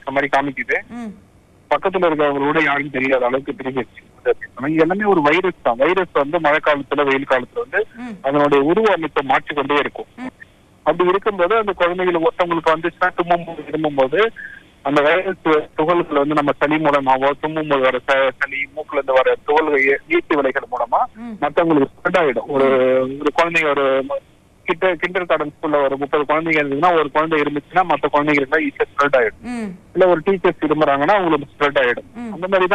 இருக்கிற மாதிரி காமிக்குது ம் பக்கத்துல இருக்கிறவங்களோட யாரும் தெரியாத அளவுக்கு பெருகிடுச்சு இது எல்லாமே ஒரு வைரஸ் தான் வைரஸ் வந்து மழை காலத்துல வெயில் காலத்துல வந்து ம் அதனுடைய உருவ அமைப்பை மாற்றிக்கொண்டே இருக்கும் ம். அப்படி இருக்கும்போது அந்த குழந்தைகள் ஒருத்தவங்களுக்கு வந்துச்சுன்னா தும்மும் போது இருமும் போது அந்த வைரஸ் துகள்கள் வந்து நம்ம சளி மூலமாவோ தும்மும் போது வர ச- சளி மூக்குல இருந்து வர துகள்கள் நீட்டு விலைகள் மூலமா ம் மத்தவங்களுக்கு ஸ்ப்ரெட் ஆயிடும் ஒரு ஒரு குழந்தைங்க ஒரு கிட்ட கிண்டர் கார்டன் ஸ்கூல்ல ஒரு முப்பது குழந்தைங்க இருந்ததுன்னா ஒரு குழந்தை இருந்துச்சுன்னா மத்த குழந்தைங்களுக்கு ஈஸியா ஸ்ப்ரெட் ஆயிடும் ம் இல்ல ஒரு டீச்சர்ஸ் இருமுறாங்கன்னா அவங்களுக்கு ஸ்ப்ரெட் ஆயிடும் ம். அந்த மாதிரி தான்